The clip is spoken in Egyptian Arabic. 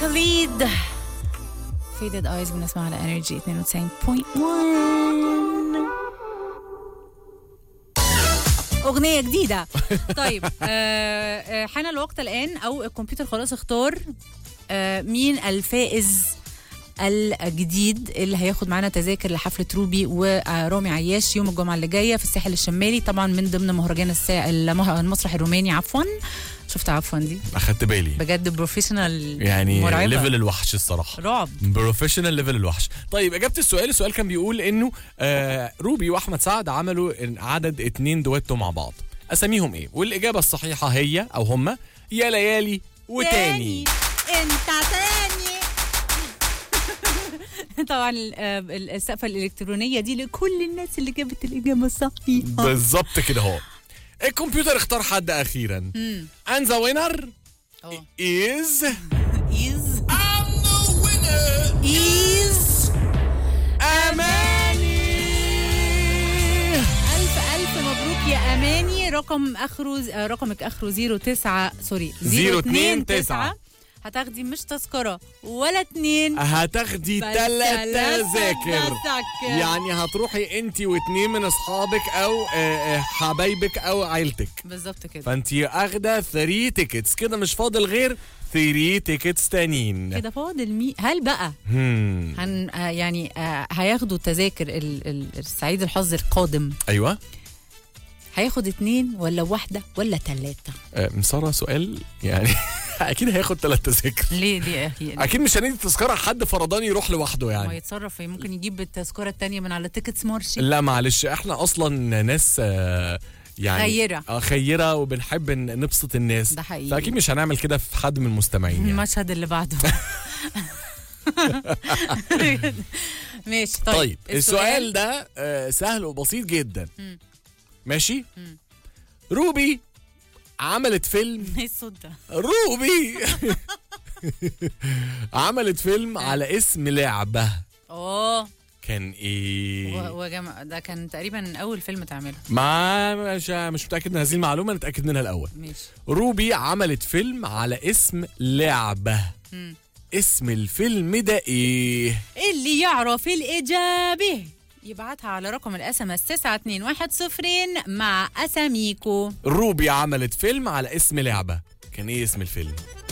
خليد فيدد ايز بنسمع على انرجي 92.1 أغنية جديدة طيب آه، آه، حان الوقت الآن أو الكمبيوتر خلاص اختار آه، مين الفائز الجديد اللي هياخد معانا تذاكر لحفلة روبي ورامي عياش يوم الجمعة اللي جاية في الساحل الشمالي طبعا من ضمن مهرجان السا... المه- المسرح الروماني عفوا شفت عفوا دي اخدت بالي بجد بروفيشنال يعني مرعبة. ليفل الوحش الصراحه رعب بروفيشنال ليفل الوحش طيب اجابه السؤال السؤال كان بيقول انه آه روبي واحمد سعد عملوا عدد اتنين دويتو مع بعض اساميهم ايه والاجابه الصحيحه هي او هما يا ليالي وتاني انت تاني طبعا ال- آه، ال- السقفه الالكترونيه دي لكل الناس اللي جابت الاجابه الصحيحه بالظبط كده اهو الكمبيوتر اختار حد اخيرا and the winner اه is ايز I'm the winner ايز اماني الف الف مبروك يا اماني رقم اخره آه، رقمك اخره 09 سوري 029 هتاخدي مش تذكره ولا اتنين هتاخدي بل تلات تلات تذاكر تذاكر. يعني هتروحي انت واتنين من اصحابك او آه، آه، حبايبك او عيلتك بالظبط كده فانت اخده 3 تيكتس كده مش فاضل غير 3 تيكتس تانيين كده فاضل مي هل بقى هم. هن آه، يعني آه، هياخدوا تذاكر ال- ال- السعيد الحظ القادم ايوه هياخد اتنين ولا واحدة ولا تلاتة آه، ساره سؤال يعني اكيد هياخد ثلاث تذاكر ليه ليه يا أخي اكيد مش هندي تذكره حد فرداني يروح لوحده ما يعني يتصرف ممكن يجيب التذكرة التانية من على تيكتس مارشي لا معلش احنا اصلا ناس آه، يعني خيرة. آه، خيره وبنحب ن- نبسط الناس ده حقيقي. فاكيد مش هنعمل كده في حد من المستمعين يعني. المشهد اللي بعده ماشي طيب, طيب السؤال ده آه، سهل وبسيط جدا مم. ماشي روبي عملت فيلم ايه الصوت ده؟ روبي عملت فيلم على اسم لعبة اه كان ايه و- وجمع ده كان تقريبا اول فيلم تعمله ما مش مش متاكد من هذه المعلومه نتاكد منها الاول ماشي روبي عملت فيلم على اسم لعبة مم. اسم الفيلم ده ايه اللي يعرف الإجابة يبعتها على رقم الاس ام اس 9210 مع اساميكو روبي عملت فيلم على اسم لعبة كان ايه اسم الفيلم